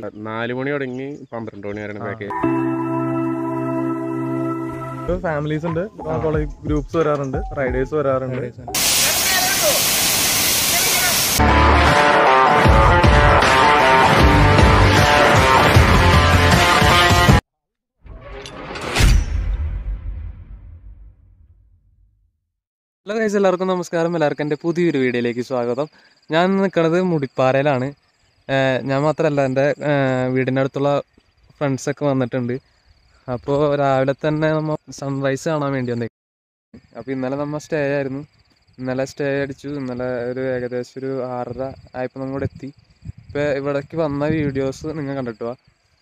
രണ്ട് നാല് മണി തുടങ്ങി പന്ത്രണ്ട് മണി വരെയാണ് പാക്കേജ് ഫാമിലീസ് ഉണ്ട് കോളേജ് ഗ്രൂപ്പ്സ് വരാറുണ്ട് റൈഡേഴ്സ് വരാറുണ്ട് ഹലോ ഗൈസ് എല്ലാവർക്കും നമസ്കാരം എല്ലാവർക്കും എൻ്റെ പുതിയൊരു വീഡിയോയിലേക്ക് സ്വാഗതം ഞാൻ നിൽക്കുന്നത് മുടിപ്പാറയിലാണ് ഏഹ് ഞാൻ മാത്രമല്ല എൻ്റെ ഏഹ് വീടിൻ്റെ അടുത്തുള്ള ഫ്രണ്ട്സൊക്കെ വന്നിട്ടുണ്ട് അപ്പോൾ രാവിലെ തന്നെ നമ്മൾ സൺറൈസ് കാണാൻ വേണ്ടി വന്നേ അപ്പോൾ ഇന്നലെ നമ്മൾ സ്റ്റേ ആയിരുന്നു ഇന്നലെ സ്റ്റേ അടിച്ചു ഇന്നലെ ഒരു ഏകദേശം ഒരു ആറര ആയപ്പോൾ നമ്മൾ ഇവിടെ എത്തി ഇപ്പോൾ ഇവിടേക്ക് വന്ന വീഡിയോസ് നിങ്ങൾ കണ്ടിട്ട് വാ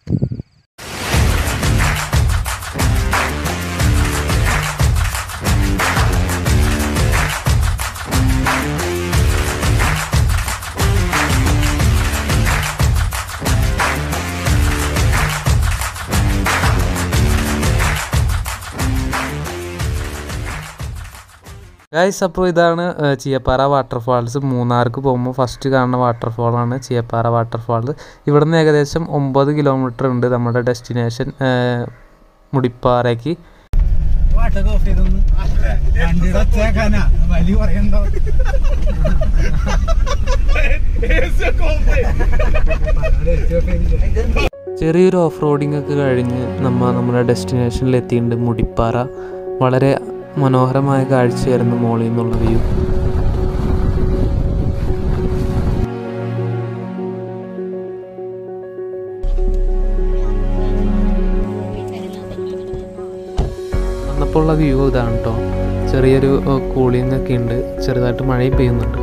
ഗൈസ് അപ്പോൾ ഇതാണ് ഏഹ്, ചീയപ്പാറ വാട്ടർഫാൾസ് മൂന്നാർക്ക് പോകുമ്പോൾ ഫസ്റ്റ് കാണുന്ന വാട്ടർഫാളാണ് ചീയപ്പാറ വാട്ടർഫാൾസ് ഇവിടെ നിന്ന് ഏകദേശം ഒമ്പത് കിലോമീറ്റർ ഉണ്ട് നമ്മുടെ ഡെസ്റ്റിനേഷൻ ഏഹ്, മുടിപ്പാറയ്ക്ക് പാട്ടൊക്കെ ഓഫ് ചെയ്തൊന്ന് വണ്ടിയുടെ ഒച്ചയാക്കാനാ വലിയ പറയണ്ടോ ചെറിയൊരു ഓഫ് റോഡിംഗ് ഒക്കെ കഴിഞ്ഞ് നമ്മൾ നമ്മുടെ ഡെസ്റ്റിനേഷനിൽ എത്തിയിട്ടുണ്ട് മുടിപ്പാറ വളരെ മനോഹരമായ കാഴ്ചയായിരുന്നു മോളിൽ നിന്നുള്ള വ്യൂ വന്നപ്പോൾ ഉള്ള വ്യൂ ഇതാണ് കേട്ടോ ചെറിയൊരു കൂളിംഗ് ഒക്കെ ഉണ്ട് ചെറുതായിട്ട് മഴയും പെയ്യുന്നുണ്ട്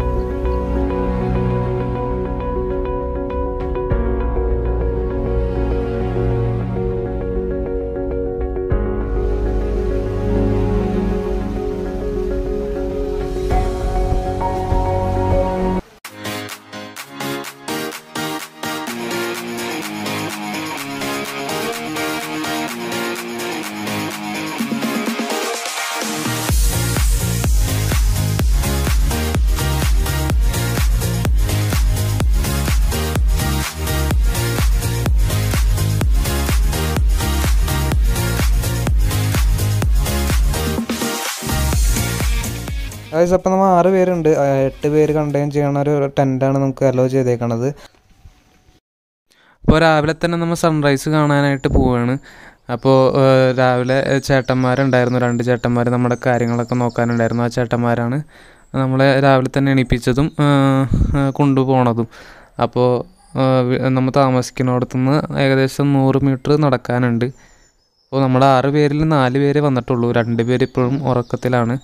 ഗൈസ് അപ്പം നമ്മൾ ആറ് പേരുണ്ട് ആ, എട്ട് പേര് കണ്ടെയ്ൻ ചെയ്യണ ഒരു ടെൻ്റാണ് നമുക്ക് അലോ ചെയ്തേക്കണത് ഇപ്പോൾ രാവിലെ തന്നെ നമ്മൾ സൺറൈസ് കാണാനായിട്ട് പോവുകയാണ് അപ്പോൾ രാവിലെ ഏഹ്, ചേട്ടന്മാരുണ്ടായിരുന്നു രണ്ട് ചേട്ടന്മാർ നമ്മുടെ കാര്യങ്ങളൊക്കെ നോക്കാനുണ്ടായിരുന്നു ആ ചേട്ടന്മാരാണ് നമ്മളെ രാവിലെ തന്നെ എണീപ്പിച്ചതും ഏഹ്, ഏഹ്, കൊണ്ടുപോണതും അപ്പോൾ നമ്മൾ താമസിക്കുന്നിടത്തുനിന്ന് ഏകദേശം നൂറ് മീറ്റർ നടക്കാനുണ്ട് അപ്പോൾ നമ്മുടെ ആറ് പേരിൽ നാല് പേര് വന്നിട്ടുള്ളൂ രണ്ട് പേര് ഇപ്പോഴും ഉറക്കത്തിലാണ്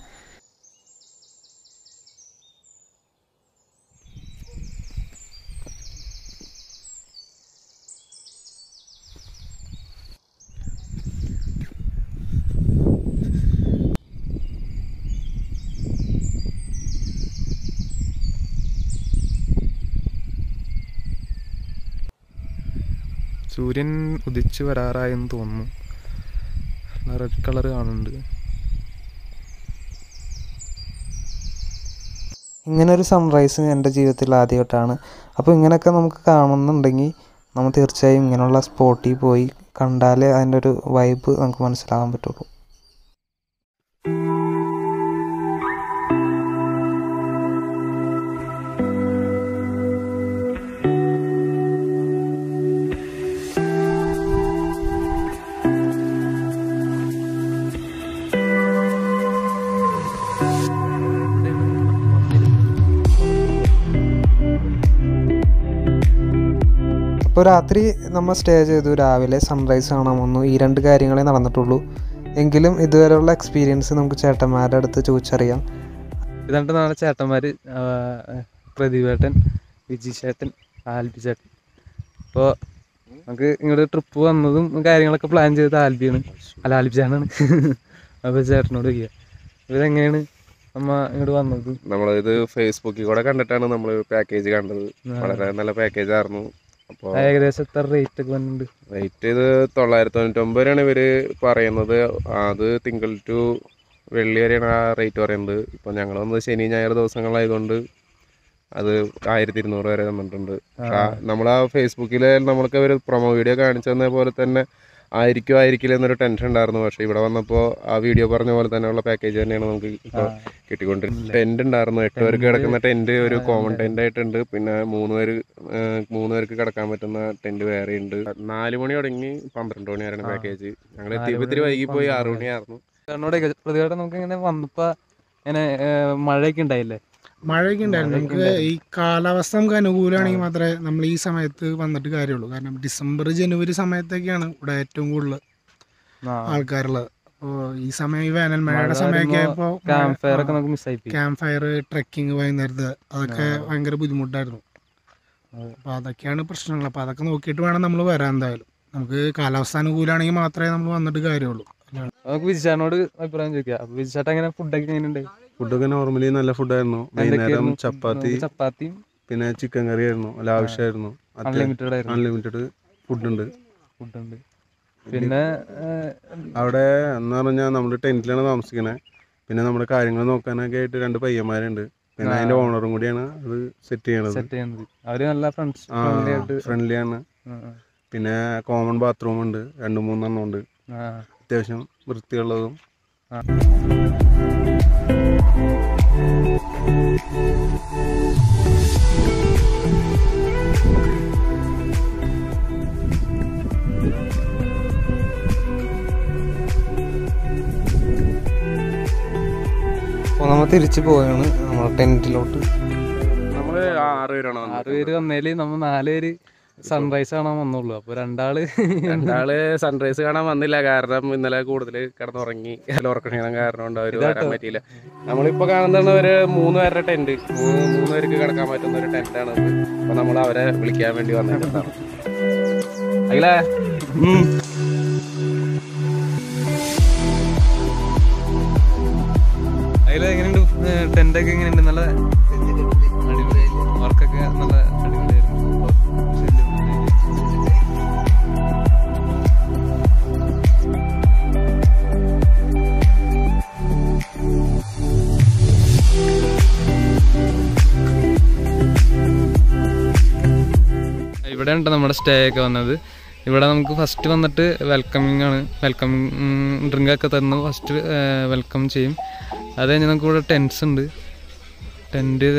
സൂര്യൻ ഉദിച്ചു വരാറായെന്ന് തോന്നുന്നു റെഡ് കളർ കാണുന്നുണ്ട് ഇങ്ങനെ ഒരു സൺറൈസ് എൻ്റെ ജീവിതത്തിൽ ആദ്യമായിട്ടാണ് അപ്പോൾ ഇങ്ങനെയൊക്കെ നമുക്ക് കാണുന്നുണ്ടെങ്കിൽ നമ്മൾ തീർച്ചയായും ഇങ്ങനെയുള്ള സ്പോട്ടിൽ പോയി കണ്ടാലേ അതിൻ്റെ ഒരു വൈബ് നമുക്ക് മനസ്സിലാകാൻ പറ്റുള്ളൂ അപ്പോൾ രാത്രി നമ്മൾ സ്റ്റേ ചെയ്തു രാവിലെ സൺറൈസ് കാണാൻ വന്നു ഈ രണ്ട് കാര്യങ്ങളെ നടന്നിട്ടുള്ളൂ എങ്കിലും ഇതുവരെയുള്ള എക്സ്പീരിയൻസ് നമുക്ക് ചേട്ടന്മാരുടെ അടുത്ത് ചോദിച്ചറിയാം ഇതാണ്ട് നാളെ ചേട്ടന്മാർ പ്രദീപേട്ടൻ വിജി ചേട്ടൻ ആൽബി ചേട്ടൻ അപ്പോൾ നമുക്ക് ഇങ്ങോട്ട് ട്രിപ്പ് വന്നതും കാര്യങ്ങളൊക്കെ പ്ലാൻ ചെയ്തത് ആൽബിയാണ് അല്ല ആൽബി ചേട്ടനാണ് അപ്പോൾ ചേട്ടനോട് ചോദിക്കുക ഇവരെങ്ങനെയാണ് നമ്മ ഇങ്ങോട്ട് വന്നത് നമ്മളിത് ഫേസ്ബുക്കിൽ കൂടെ കണ്ടിട്ടാണ് നമ്മൾ പാക്കേജ് കണ്ടത് വളരെ നല്ല പാക്കേജ് ആയിരുന്നു അപ്പോൾ ഏകദേശം എത്ര റേറ്റ് ഒക്കെ വന്നിട്ടുണ്ട് റേറ്റ് ഇത് തൊള്ളായിരത്തി തൊണ്ണൂറ്റൊമ്പത് വരെയാണ് ഇവർ പറയുന്നത് അത് തിങ്കൾ ടു വെള്ളി വരെയാണ് ആ റേറ്റ് പറയുന്നത് ഇപ്പോൾ ഞങ്ങൾ വന്നത് ശനി ഞായർ ദിവസങ്ങളായതുകൊണ്ട് അത് ആയിരത്തി ഇരുന്നൂറ് വരെ തന്നിട്ടുണ്ട് പക്ഷെ നമ്മൾ ആ ഫേസ്ബുക്കിൽ നമ്മൾക്ക് ഒരു പ്രൊമോ വീഡിയോ കാണിച്ചു തന്ന പോലെ തന്നെ ആയിരിക്കും ആയിരിക്കില്ല എന്നൊരു ടെൻഷൻ ഉണ്ടായിരുന്നു പക്ഷെ ഇവിടെ വന്നപ്പോൾ ആ വീഡിയോ പറഞ്ഞ പോലെ തന്നെയുള്ള പാക്കേജ് തന്നെയാണ് നമുക്ക് ഇപ്പോൾ കിട്ടിക്കൊണ്ടിരുന്നത് ടെന്റ് ഉണ്ടായിരുന്നു എട്ട് പേർക്ക് കിടക്കുന്ന ടെന്റ് ഒരു കോമൺ ടെന്റ് ആയിട്ടുണ്ട് പിന്നെ മൂന്ന് പേര് ഏഹ്, മൂന്ന് പേർക്ക് കിടക്കാൻ പറ്റുന്ന ടെന്റ് വേറെ ഉണ്ട് നാല് മണി തുടങ്ങി പന്ത്രണ്ട് മണി വരെയാണ് പാക്കേജ് ഞങ്ങൾ എത്തിയപ്പോൾ ഇത്തിരി വൈകി പോയി ആറു മണിയായിരുന്നു കാരണം പ്രതികരണം നമുക്ക് ഇങ്ങനെ വന്നപ്പോ ഇങ്ങനെ ഏഹ്, മഴയൊക്കെ ഉണ്ടായില്ലേ മഴയൊക്കെ ഉണ്ടായിരുന്നു മഴയൊക്കെ നമുക്ക് ഈ ഉണ്ടായിരുന്നു. കാലാവസ്ഥ നമുക്ക് അനുകൂലമാണെങ്കിൽ മാത്രമേ നമ്മൾ ഈ സമയത്ത് വന്നിട്ട് കാര്യമുള്ളൂ കാരണം ഡിസംബർ ജനുവരി സമയത്തൊക്കെയാണ് ഇവിടെ ഏറ്റവും കൂടുതൽ ആ, ആൾക്കാരുള്ളത് അപ്പോൾ ഈ സമയം ഈ വേനൽ മഴയുടെ മഴ സമയമൊക്കെ വരുമ്പോ ആയപ്പോൾ ക്യാമ്പ് ഫയർ ഒക്കെ നമുക്ക് മിസ്സായി പോയി ക്യാമ്പ് ഫയർ ട്രെക്കിങ് വൈകുന്നേരത്ത് അതൊക്കെ ആ. ഭയങ്കര ബുദ്ധിമുട്ടായിരുന്നു അതെ. അപ്പോൾ അതൊക്കെയാണ് പ്രശ്നങ്ങൾ അപ്പോൾ അതൊക്കെ നോക്കിയിട്ട് വേണം നമ്മൾ വരാൻ എന്തായാലും നമുക്ക് കാലാവസ്ഥ അനുകൂലമാണെങ്കിൽ മാത്രമേ നമ്മൾ വന്നിട്ട് കാര്യമുള്ളൂ നമുക്ക് വിജിച്ചാനോട് അഭിപ്രായം ചോദിക്കാം അപ്പൊ വിജിച്ചാട്ട് എങ്ങനെ ഫുഡൊക്കെ എങ്ങനെയുണ്ട് ഫുഡൊക്കെ നോർമലി നല്ല ഫുഡായിരുന്നു വൈകുന്നേരം എന്തൊക്കെയായിരുന്നു? ചപ്പാത്തി നമുക്ക് ചപ്പാത്തിയും പിന്നെ ചിക്കൻ കറി ആയിരുന്നു ലാവശ്യമായിരുന്നു അൺലിമിറ്റഡ് ആയിരുന്നു അൺലിമിറ്റഡ് ഫുഡുണ്ട് ഫുഡുണ്ട് പിന്നെ ഏഹ്, അവിടെ എന്ന് പറഞ്ഞാൽ നമ്മൾ ടെന്റിലാണ് താമസിക്കണേ പിന്നെ നമ്മുടെ കാര്യങ്ങൾ നോക്കാനൊക്കെ ആയിട്ട് രണ്ട് പയ്യന്മാരുണ്ട് പിന്നെ ആ. അതിന്റെ ഓണറും കൂടിയാണ് അത് സെറ്റ് ചെയ്യണത് സെറ്റ് ചെയ്യുന്നത് അവര് നല്ല ഫ്രണ്ട്സ് ആ ഫ്രണ്ട്ലി ആയിട്ട് ഫ്രണ്ട്ലി ആണ് ആ, ആ. പിന്നെ കോമൺ ബാത്റൂം ഉണ്ട് രണ്ട് മൂന്നെണ്ണം ഉണ്ട് ആ. അത്യാവശ്യം വൃത്തിയുള്ളതും അപ്പോൾ നമ്മൾ തിരിച്ചു പോവുകയാണ് നമ്മുടെ ടെൻറ്റിലോട്ട് നമ്മള് ആറ് പേരാണ് ആറ് പേര് വന്നേല് നമ്മ നാല് പേര് സൺറൈസ് കാണാൻ വന്നുള്ളൂ അപ്പൊ രണ്ടാള് രണ്ടാള് സൺറൈസ് കാണാൻ വന്നില്ല കാരണം ഇന്നലെ കൂടുതൽ കിടന്നുറങ്ങി ഉറക്കക്ഷീണം കാരണം കൊണ്ട് അവര് വരാൻ ഇതാട്ടോ. പറ്റിയില്ല നമ്മളിപ്പോ കാണുന്നത് ഒരു മൂന്ന് പേരുടെ ടെന്റ് മൂന്ന് പേർക്ക് കിടക്കാൻ പറ്റുന്ന ഒരു ടെന്റ് ആണ് ഇത്. അപ്പൊ നമ്മൾ അവരെ വിളിക്കാൻ വേണ്ടി വന്നിട്ടുണ്ടാണ് അഖിലേ അതിൽ എങ്ങനെയുണ്ട് ടെന്റ് ഒക്കെ എങ്ങനെയുണ്ട് നല്ല അടിപൊളി വർക്കൊക്കെ നല്ല അടിപൊളിയായിരുന്നു ഇവിടെ ഉണ്ട് നമ്മുടെ സ്റ്റേ ഒക്കെ വന്നത് ഇവിടെ നമുക്ക് ഫസ്റ്റ് വന്നിട്ട് വെൽക്കമിങ് ആണ് വെൽക്കമിങ് ഡ്രിങ്ക് ഒക്കെ തന്ന് ഫസ്റ്റ് വെൽക്കം ചെയ്യും അത് കഴിഞ്ഞ് നമുക്ക് ഇവിടെ ടെൻസ് ഉണ്ട് ടെൻറ്റ്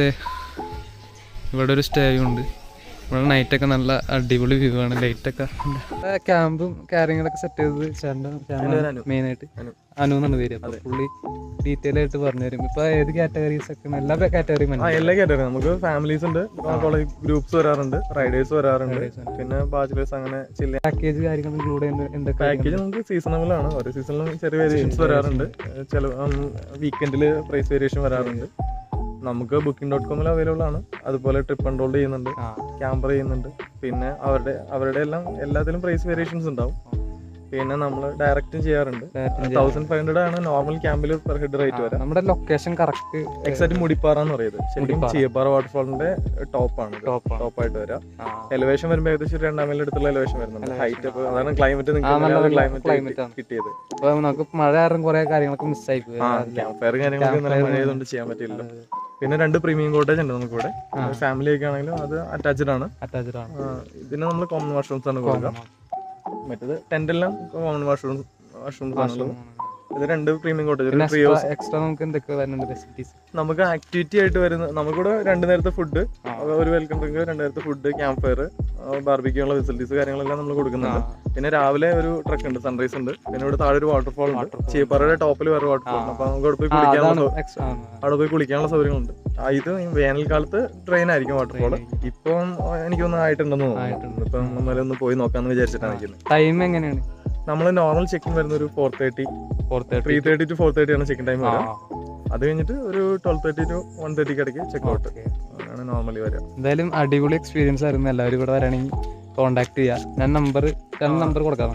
ഇവിടെ ഒരു സ്റ്റേയും ഉണ്ട് ഇവിടെ നൈറ്റൊക്കെ നല്ല അടിപൊളി വ്യൂ ആണ് ലൈറ്റൊക്കെ ക്യാമ്പും കാര്യങ്ങളൊക്കെ സെറ്റ് ചെയ്തത് ചേട്ടൻ മെയിനായിട്ട് അനു എന്നാണ് പേര് അപ്പൊ പുള്ളി ഡീറ്റെയിൽ ആയിട്ട് പറഞ്ഞു തരും ഇപ്പൊ ഏത് കാറ്റഗറീസ് ഒക്കെ എല്ലാ കാറ്റഗറിയും ആ എല്ലാ കാറ്റഗറി നമുക്ക് ഫാമിലീസ് ഉണ്ട് കോളേജ് ഗ്രൂപ്പ്സ് വരാറുണ്ട് റൈഡേഴ്സ് വരാറുണ്ട് Riders ഉണ്ട്. പിന്നെ ബാച്ചിലേഴ്സ് അങ്ങനെ ചില്ല പാക്കേജ് കാര്യങ്ങൾ ഇൻക്ലൂഡ് ചെയ്യുന്ന എന്തൊക്കെ പാക്കേജ് നമുക്ക് സീസണബിൾ ആണ് ഓരോ സീസണിലും ചെറിയ വേരിയേഷൻസ് വരാറുണ്ട് ഏഹ് ചില വീക്കെൻഡിൽ പ്രൈസ് വേരിയേഷൻ വരാറുണ്ട് നമുക്ക് ബുക്കിംഗ് ഡോട്ട് കോമിൽ അവൈലബിൾ ആണ് അതുപോലെ ട്രിപ്പ് കൺട്രോൾ ചെയ്യുന്നുണ്ട് ആ ക്യാമ്പർ ചെയ്യുന്നുണ്ട് പിന്നെ അവരുടെ അവരുടെ എല്ലാം എല്ലാത്തിലും പ്രൈസ് വേരിയേഷൻസ് ഉണ്ടാവും പിന്നെ നമ്മൾ ഡയറക്റ്റും ചെയ്യാറുണ്ട് Direct ചെയ്യാം. തൗസൻഡ് ഫൈവ് ഹൺഡ്രഡ് ആണ് നോർമൽ ക്യാമ്പിൽ പെർ ഹെഡ് റേറ്റ് ആ, വരാം നമ്മുടെ ലൊക്കേഷൻ കറക്റ്റ് എക്സാക്ട് മുടിപ്പാറ എന്ന് പറയുന്നത് ശരിക്കും മുടിപ്പാറ. ചീയപ്പാറ വാട്ടർഫാളിന്റെ ടോപ്പാണ് Top ആണ്. ടോപ്പായിട്ട് വരാം എലിവേഷൻ വരുമ്പോൾ ഏകദേശം ഒരു രണ്ടാം മൈലിന്റെ അടുത്തുള്ള എലിവേഷൻ വരുന്നുണ്ട് Elevation, ഹൈറ്റ് ആ. അതാണ് ക്ലൈമറ്റ് ആ, നല്ല നല്ല ക്ലൈമറ്റ് climate ആണ്. കിട്ടിയത് അപ്പൊ നമുക്ക് മഴ കാരണം കുറെ കാര്യങ്ങളൊക്കെ മിസ്സായി പോയി ക്യാമ്പ് ഫയർ കാര്യങ്ങളൊക്കെ നല്ല Campfire മഴ ചെയ്തുകൊണ്ട് ചെയ്യാൻ പറ്റില്ല പിന്നെ രണ്ട് പ്രീമിയം കോട്ടേജ് ഉണ്ട് നമുക്ക് ഇവിടെ ഫാമിലി ഒക്കെ ആണെങ്കിലും അത് അറ്റാച്ച്ഡ് ആണ് അറ്റാച്ച്ഡ് ആണ് ആ, ഇതിന് നമ്മൾ കോമൺ വാഷ്റൂംസ് ആണ് കൊടുക്കുക മറ്റേത് ടെന്റ് എല്ലാം കോമൺ വാഷ്റൂംസ് വാഷ്റൂംസ് ആണുള്ളത് ഇത് രണ്ട് പ്രീമിയം കോട്ടേജ് പിന്നെ ട്രിയോസ് എക്സ്ട്രാ നമുക്ക് എന്തൊക്കെ വരുന്നുണ്ട് ഫെസിലിറ്റീസ് നമുക്ക് ആക്ടിവിറ്റി ആയിട്ട് വരുന്ന നമുക്കിവിടെ രണ്ട് നേരത്തെ ഫുഡ് ആ. ഒരു വെൽക്കം ഡ്രിങ്ക് രണ്ട് നേരത്തെ ഫുഡ് ക്യാമ്പ് ഫയർ ബാർബിക്കുള്ള ഫെസിലിറ്റീസ് കാര്യങ്ങളെല്ലാം നമ്മൾ കൊടുക്കുന്നുണ്ട് പിന്നെ രാവിലെ ഒരു ട്രക്ക് ഉണ്ട് സൺറൈസ് ഉണ്ട് പിന്നെ ഇവിടെ താഴെ ഒരു വാട്ടർഫാൾ ഉണ്ട് Waterfall. ചീപ്പാറയുടെ ടോപ്പിൽ വേറെ വാട്ടർഫാൾ ഉണ്ട് ആ. അപ്പൊ നമുക്ക് അവിടെ പോയി കുളിക്കാനുള്ള അതാണ് സൗ- എക്സ്ട്രാ അവിടെ പോയി കുളിക്കാനുള്ള സൗകര്യങ്ങളുണ്ട് ആ, ഇത് ഈ വേനൽക്കാലത്ത് ട്രെയിൻ ആയിരിക്കും വാട്ടർഫാൾ ഇപ്പം എനിക്കൊന്നും ആയിട്ടുണ്ടെന്ന് ആയിട്ടുണ്ട്. തോന്നുന്നു ഇപ്പം നമ്മളെ ഒന്ന് പോയി നോക്കാന്ന് വിചാരിച്ചിട്ടാണ് നിൽക്കുന്നത് ടൈം എങ്ങനെയാണ് നമ്മൾ നോർമൽ ചെക്കിംഗ് വരുന്ന ഒരു four thirty four three thirty thirty to four thirty ആണ് ചെക്കിംഗ് ടൈം വരിക അത് കഴിഞ്ഞിട്ട് ഒരു ട്വൽവ് തേർട്ടി ടു വൺ തേർട്ടിക്ക് ഇടയ്ക്ക് ചെക്ക് ഔട്ട് അങ്ങനെയാണ് നോർമലി വരിക എന്തായാലും അടിപൊളി എക്സ്പീരിയൻസ് ആയിരുന്നു എല്ലാവരും ഇവിടെ വരാണെങ്കിൽ കോണ്ടാക്ട് ചെയ്യാം ഞാൻ നമ്പർ ഞാൻ നമ്പർ കൊടുക്കാം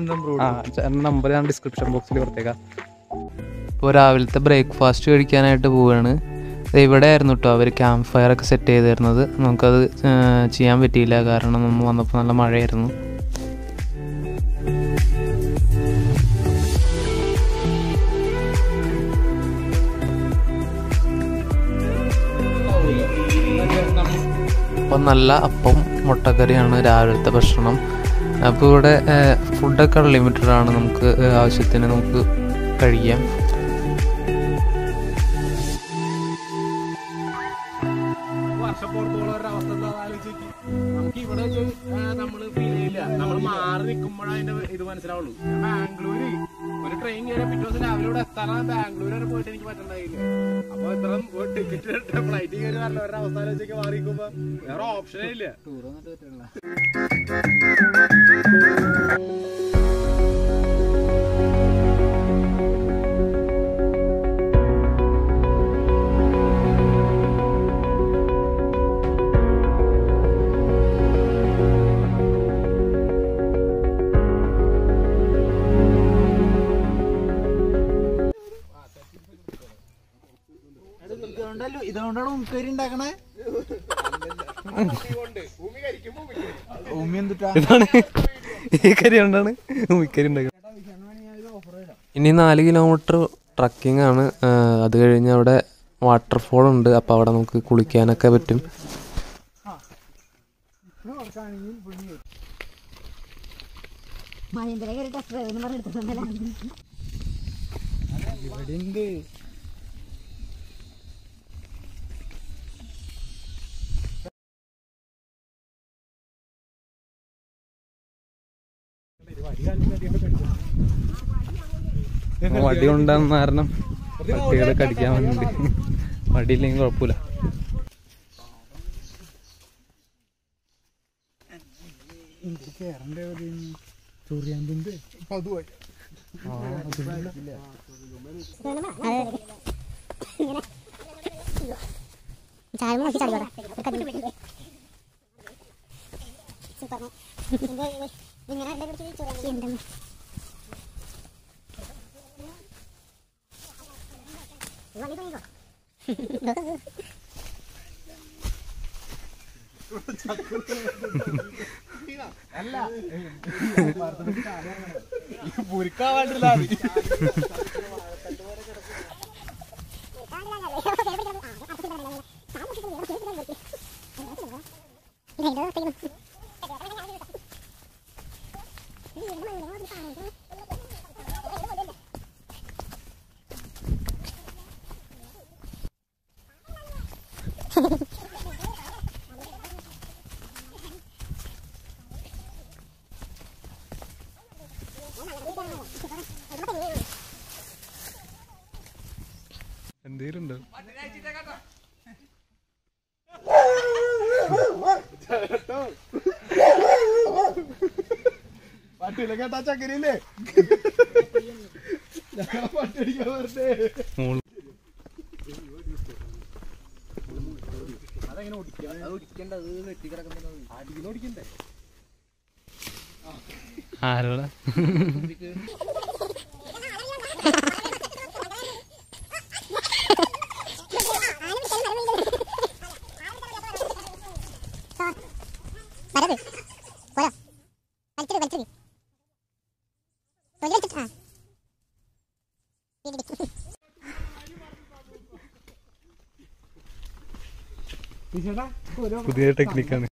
ആ ചേട്ടൻ്റെ നമ്പർ ഞാൻ ഡിസ്ക്രിപ്ഷൻ ബോക്സിൽ കൊടുത്തേക്കാം ഇപ്പോൾ രാവിലത്തെ ബ്രേക്ക്ഫാസ്റ്റ് കഴിക്കാനായിട്ട് പോവുകയാണ് ദേ ഇവിടെ ആയിരുന്നു കേട്ടോ അവർ ക്യാമ്പ് ഫയർ ഒക്കെ സെറ്റ് ചെയ്ത് തരുന്നത് നമുക്കത് ഏർ, ചെയ്യാൻ പറ്റിയില്ല കാരണം നമ്മൾ വന്നപ്പോൾ നല്ല മഴയായിരുന്നു അപ്പം നല്ല അപ്പം മുട്ടക്കറിയാണ് രാവിലത്തെ ഭക്ഷണം അപ്പോൾ ഇവിടെ ഏഹ്, ഫുഡൊക്കെ അൺലിമിറ്റഡ് ആണ് നമുക്ക് ഏഹ്, ആവശ്യത്തിന് നമുക്ക് കഴിക്കാം വർഷപ്പുറത്തോളം ഒരു അവസ്ഥ എന്താ ആലോചിച്ച് നമുക്ക് ഇവിടെ വെച്ച് നമ്മൾ ഫീൽ ചെയ്യില്ല നമ്മൾ മാറി നിൽക്കുമ്പോഴാണ് അതിന്റെ ഇത് മനസ്സിലാവുള്ളൂ ഞാൻ ബാംഗ്ലൂര് ഒരു ട്രെയിൻ കയറിയ പിറ്റേ ദിവസം രാവിലെ ഇവിടെ എത്താനാ ബാംഗ്ലൂർ വരെ പോയിട്ട് എനിക്ക് പറ്റണ്ടായില്ല അപ്പൊ ഇത്ര ടിക്കറ്റ് ഫ്ലൈറ്റ് കയറി വരണവരുടെ അവസ്ഥ ആലോചിച്ചൊക്കെ മാറി നിൽക്കുമ്പോ വേറെ ഓപ്ഷനേ ഇല്ല ഇതുകൊണ്ടല്ലോ ഇതുകൊണ്ടാണ് ഉമ്മക്കരി ഉണ്ടാക്കണേ ഉമ്മി എന്തിട്ടാ ഇതാണ് ഈ കരി കൊണ്ടാണ് ഉമിക്കരി ഉണ്ടാക്കുന്നത് ഇനി നാല് കിലോമീറ്റർ ട്രക്കിംഗ് ആണ് ആ, അത് കഴിഞ്ഞ് അവിടെ വാട്ടർഫോൾ ഉണ്ട് അപ്പോൾ അവിടെ നമുക്ക് കുളിക്കാനൊക്കെ പറ്റും മഹേന്ദ്ര കയറി ടെസ്റ്റ് ഡ്രൈവ് എന്ന് പറഞ്ഞെടുത്തിട്ടുണ്ടല്ലോ വടി കൊണ്ടാന്ന് കാരണം പട്ടികളെ കടിക്കാൻ വേണ്ടി വടിയില്ലെങ്കിൽ കുഴപ്പമില്ല ചായ നോക്കി ചാടിയോടാ എന്താണ് എന്തേലും ഉണ്ടോ പട്ടിയില്ല കേട്ടാ ചക്കരിയില്ലേ പട്ടി അടിക്കാൻ വെറുതെ ആരോടാ വരത് പോരാ വലിച്ചത് വലിച്ചത് തൊഴിൽ വെച്ചിട്ട് ആ ഇടി, ഇടി. പുതിയ ടെക്നിക്കാണ്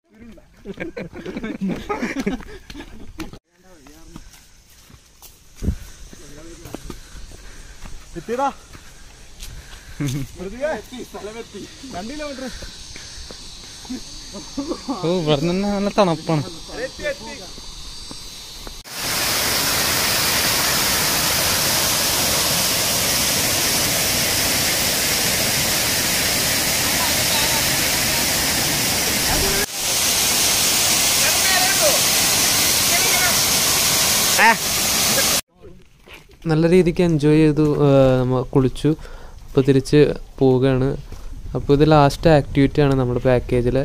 എത്തിയടാ സ്ഥലമെത്തി രണ്ട് കിലോമീറ്റർ ഓ ഇവിടെ നിന്ന് നല്ല തണുപ്പാണ് എത്തി എത്തി നല്ല രീതിക്ക് എൻജോയ് ചെയ്തു നമ്മൾ കുളിച്ചു അപ്പോൾ തിരിച്ച് പോവുകയാണ് അപ്പോൾ ഇത് ലാസ്റ്റ് ആക്ടിവിറ്റി ആണ് നമ്മുടെ പാക്കേജിലെ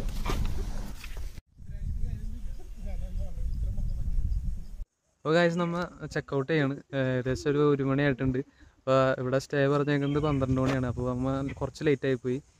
അപ്പോൾ കാര്യം നമ്മൾ ചെക്കൗട്ട് ചെയ്യാണ് ഏഹ് ഏകദേശം ഒരു ഒരു മണിയായിട്ടുണ്ട് അപ്പോൾ ഇവിടെ സ്റ്റേ പറഞ്ഞേക്കുന്നത് പന്ത്രണ്ട് മണിയാണ് അപ്പോൾ നമ്മൾ കുറച്ച് ലേറ്റ് ആയി പോയി